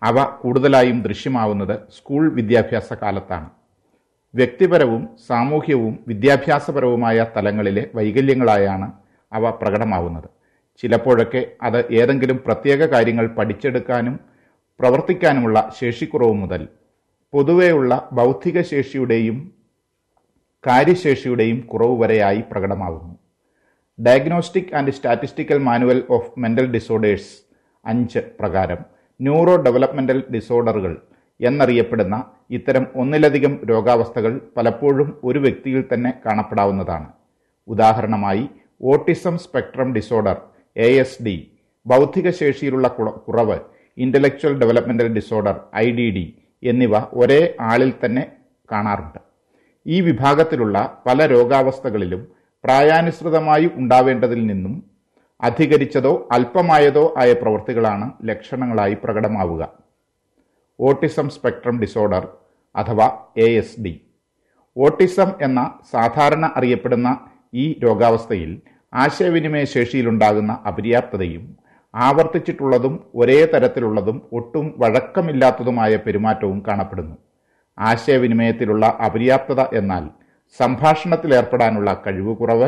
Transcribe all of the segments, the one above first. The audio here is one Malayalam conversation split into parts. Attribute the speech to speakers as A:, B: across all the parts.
A: അവ കൂടുതലായും ദൃശ്യമാവുന്നത് സ്കൂൾ വിദ്യാഭ്യാസ കാലത്താണ് വ്യക്തിപരവും സാമൂഹ്യവും വിദ്യാഭ്യാസപരവുമായ തലങ്ങളിലെ വൈകല്യങ്ങളായാണ് അവ പ്രകടമാവുന്നത് ചിലപ്പോഴൊക്കെ അത് ഏതെങ്കിലും പ്രത്യേക കാര്യങ്ങൾ പഠിച്ചെടുക്കാനും പ്രവർത്തിക്കാനുമുള്ള ശേഷിക്കുറവ് മുതൽ പൊതുവെയുള്ള ബൗദ്ധിക ശേഷിയുടെയും കാര്യശേഷിയുടെയും കുറവ് വരെയായി പ്രകടമാകുന്നു diagnostic and statistical manual of mental disorders അഞ്ച് പ്രകാരം ന്യൂറോ ഡെവലപ്മെന്റൽ ഡിസോർഡറുകൾ എന്നറിയപ്പെടുന്ന ഇത്തരം ഒന്നിലധികം രോഗാവസ്ഥകൾ പലപ്പോഴും ഒരു വ്യക്തിയിൽ തന്നെ കാണപ്പെടാവുന്നതാണ് ഉദാഹരണമായി autism spectrum disorder A S D ബൗദ്ധിക ശേഷിയിലുള്ള കുറവ് intellectual developmental disorder I D D എന്നിവ ഒരേ ആളിൽ തന്നെ കാണാറുണ്ട് ഈ വിഭാഗത്തിലുള്ള പല രോഗാവസ്ഥകളിലും പ്രായാനുസൃതമായി ഉണ്ടാവേണ്ടതിൽ നിന്നും അധികരിച്ചതോ അല്പമായതോ ആയ പ്രവൃത്തികളാണ് ലക്ഷണങ്ങളായി പ്രകടമാവുക ഓട്ടിസം സ്പെക്ട്രം ഡിസോർഡർ അഥവാ എ എസ് ഡി ഓട്ടിസം എന്ന സാധാരണ അറിയപ്പെടുന്ന ഈ രോഗാവസ്ഥയിൽ ആശയവിനിമയ ശേഷിയിലുണ്ടാകുന്ന അപര്യാപ്തതയും ആവർത്തിച്ചിട്ടുള്ളതും ഒരേ തരത്തിലുള്ളതും ഒട്ടും വഴക്കമില്ലാത്തതുമായ പെരുമാറ്റവും കാണപ്പെടുന്നു ആശയവിനിമയത്തിലുള്ള അപര്യാപ്തത എന്നാൽ സംഭാഷണത്തിലേർപ്പെടാനുള്ള കഴിവ് കുറവ്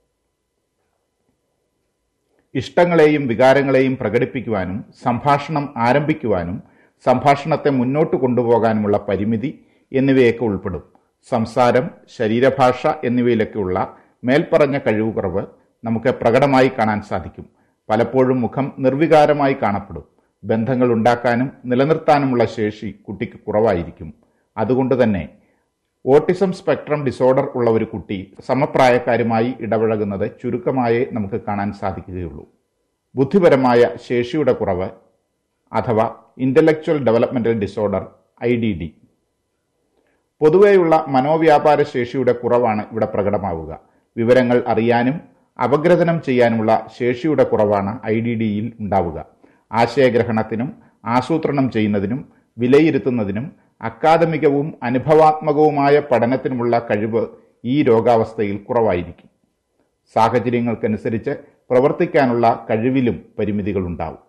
A: ഇഷ്ടങ്ങളെയും വികാരങ്ങളെയും പ്രകടിപ്പിക്കുവാനും സംഭാഷണം ആരംഭിക്കുവാനും സംഭാഷണത്തെ മുന്നോട്ട് കൊണ്ടുപോകാനുമുള്ള പരിമിതി എന്നിവയൊക്കെ ഉൾപ്പെടും സംസാരം ശരീരഭാഷ എന്നിവയിലൊക്കെയുള്ള മേൽപ്പറഞ്ഞ കഴിവുകുറവ് നമുക്ക് പ്രകടമായി കാണാൻ സാധിക്കും പലപ്പോഴും മുഖം നിർവികാരമായി കാണപ്പെടും ബന്ധങ്ങൾ ഉണ്ടാക്കാനും നിലനിർത്താനുമുള്ള ശേഷി കുട്ടിക്ക് കുറവായിരിക്കും അതുകൊണ്ട് തന്നെ ഓട്ടിസം സ്പെക്ട്രം ഡിസോർഡർ ഉള്ള ഒരു കുട്ടി സമപ്രായക്കാരുമായി ഇടപഴകുന്നത് ചുരുക്കമായേ നമുക്ക് കാണാൻ സാധിക്കുകയുള്ളൂ ബുദ്ധിപരമായ ശേഷിയുടെ കുറവ് അഥവാ intellectual developmental disorder I D D പൊതുവെയുള്ള മനോവ്യാപാര ശേഷിയുടെ കുറവാണ് ഇവിടെ പ്രകടമാവുക വിവരങ്ങൾ അറിയാനും അപഗ്രഥനം ചെയ്യാനുമുള്ള ശേഷിയുടെ കുറവാണ് ഐ ഡി ഡിയിൽ ഉണ്ടാവുക ആശയഗ്രഹണത്തിനും ആസൂത്രണം ചെയ്യുന്നതിനും വിലയിരുത്തുന്നതിനും അക്കാദമികവും അനുഭവാത്മകവുമായ പഠനത്തിനുമുള്ള കഴിവ് ഈ രോഗാവസ്ഥയിൽ കുറവായിരിക്കും സാഹചര്യങ്ങൾക്കനുസരിച്ച് പ്രവർത്തിക്കാനുള്ള കഴിവിലും പരിമിതികളുണ്ടാവും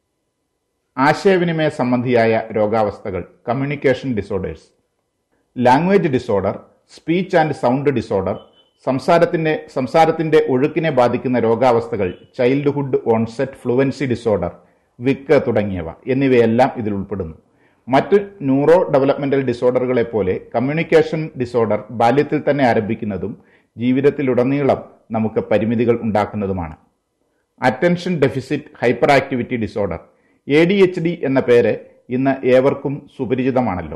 A: ആശയവിനിമയ സംബന്ധിയായ രോഗാവസ്ഥകൾ communication disorders language disorder speech and sound disorder സംസാരത്തിന്റെ സംസാരത്തിന്റെ ഒഴുക്കിനെ ബാധിക്കുന്ന രോഗാവസ്ഥകൾ ചൈൽഡ്ഹുഡ് ഓൺസെറ്റ് ഫ്ലുവൻസി ഡിസോർഡർ വിക്ക് തുടങ്ങിയവ എന്നിവയെല്ലാം ഇതിൽ ഉൾപ്പെടുന്നു മറ്റ് ന്യൂറോ ഡെവലപ്മെന്റൽ ഡിസോർഡറുകളെ പോലെ കമ്മ്യൂണിക്കേഷൻ ഡിസോർഡർ ബാല്യത്തിൽ തന്നെ ആരംഭിക്കുന്നതും ജീവിതത്തിലുടനീളം നമുക്ക് പരിമിതികൾ ഉണ്ടാക്കുന്നതുമാണ് attention deficit hyperactivity disorder A D H D എന്ന പേര് ഇന്ന് ഏവർക്കും സുപരിചിതമാണല്ലോ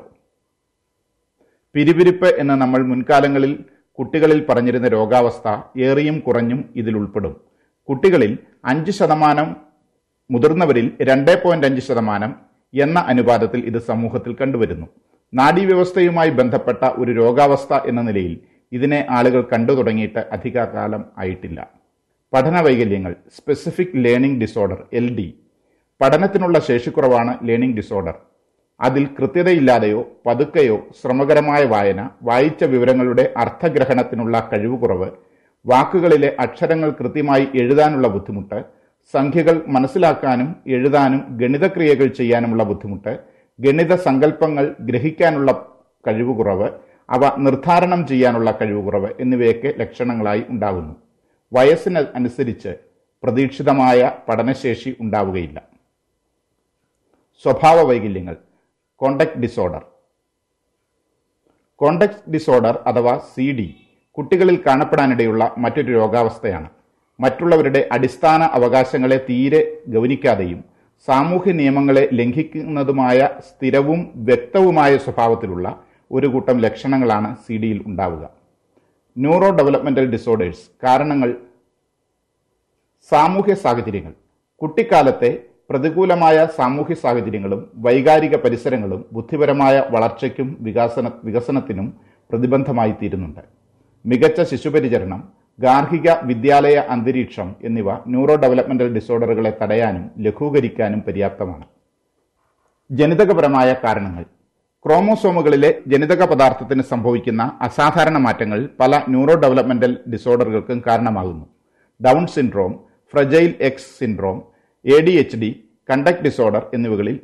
A: പിരിപിരിപ്പ് എന്ന് നമ്മൾ മുൻകാലങ്ങളിൽ കുട്ടികളിൽ പറഞ്ഞിരുന്ന രോഗാവസ്ഥ ഏറിയും കുറഞ്ഞും ഇതിൽ ഉൾപ്പെടും കുട്ടികളിൽ അഞ്ച് ശതമാനം മുതിർന്നവരിൽ രണ്ട് പോയിന്റ് അഞ്ച് ശതമാനം എന്ന അനുപാതത്തിൽ ഇത് സമൂഹത്തിൽ കണ്ടുവരുന്നു നാഡീവ്യവസ്ഥയുമായി ബന്ധപ്പെട്ട ഒരു രോഗാവസ്ഥ എന്ന നിലയിൽ ഇതിനെ ആളുകൾ കണ്ടു തുടങ്ങിയിട്ട് അധികകാലം ആയിട്ടില്ല പഠന വൈകല്യങ്ങൾ specific learning disorder L D പഠനത്തിനുള്ള ശേഷിക്കുറവാണ് ലേണിംഗ് ഡിസോർഡർ അതിൽ കൃത്യതയില്ലാതെയോ പതുക്കെയോ ശ്രമകരമായ വായന വായിച്ച വിവരങ്ങളുടെ അർത്ഥഗ്രഹണത്തിനുള്ള കഴിവുകുറവ് വാക്കുകളിലെ അക്ഷരങ്ങൾ കൃത്യമായി എഴുതാനുള്ള ബുദ്ധിമുട്ട് സംഖ്യകൾ മനസ്സിലാക്കാനും എഴുതാനും ഗണിതക്രിയകൾ ചെയ്യാനുമുള്ള ബുദ്ധിമുട്ട് ഗണിത സങ്കല്പങ്ങൾ ഗ്രഹിക്കാനുള്ള കഴിവുകുറവ് അവ നിർദ്ധാരണം ചെയ്യാനുള്ള കഴിവുകുറവ് എന്നിവയൊക്കെ ലക്ഷണങ്ങളായി ഉണ്ടാകുന്നു വയസ്സിന് അനുസരിച്ച് പ്രതീക്ഷിതമായ പഠനശേഷി ഉണ്ടാവുകയില്ല സ്വഭാവ വൈകല്യങ്ങൾ കോണ്ടക്ട് ഡിസോർഡർ കോണ്ടക്ട് ഡിസോർഡർ അഥവാ സി ഡി കുട്ടികളിൽ കാണപ്പെടാനിടയുള്ള മറ്റൊരു രോഗാവസ്ഥയാണ് മറ്റുള്ളവരുടെ അടിസ്ഥാന അവകാശങ്ങളെ തീരെ ഗൗനിക്കാതെയും സാമൂഹ്യ നിയമങ്ങളെ ലംഘിക്കുന്നതുമായ സ്ഥിരവും വ്യക്തവുമായ സ്വഭാവത്തിലുള്ള ഒരു കൂട്ടം ലക്ഷണങ്ങളാണ് സി ഡിയിൽ ഉണ്ടാവുക ന്യൂറോ ഡെവലപ്മെന്റൽ ഡിസോർഡേഴ്സ് കാരണങ്ങൾ സാമൂഹ്യ സാഹചര്യങ്ങൾ കുട്ടിക്കാലത്തെ പ്രതികൂലമായ സാമൂഹ്യ സാഹചര്യങ്ങളും വൈകാരിക പരിസരങ്ങളും ബുദ്ധിപരമായ വളർച്ചയ്ക്കും വികാസന വികസനത്തിനും പ്രതിബന്ധമായി തീരുന്നുണ്ട് മികച്ച ശിശുപരിചരണം ഗാർഹിക വിദ്യാലയ അന്തരീക്ഷം എന്നിവ ന്യൂറോ ഡെവലപ്മെന്റൽ ഡിസോർഡറുകളെ തടയാനും ലഘൂകരിക്കാനും പര്യാപ്തമാണ് ജനിതകപരമായ കാരണങ്ങൾ ക്രോമോസോമുകളിലെ ജനിതക പദാർത്ഥത്തിന് സംഭവിക്കുന്ന അസാധാരണ മാറ്റങ്ങൾ പല ന്യൂറോ ഡെവലപ്മെന്റൽ ഡിസോർഡറുകൾക്കും കാരണമാകുന്നു Down syndrome fragile X syndrome A D H D conduct disorder എന്നിവകളിൽ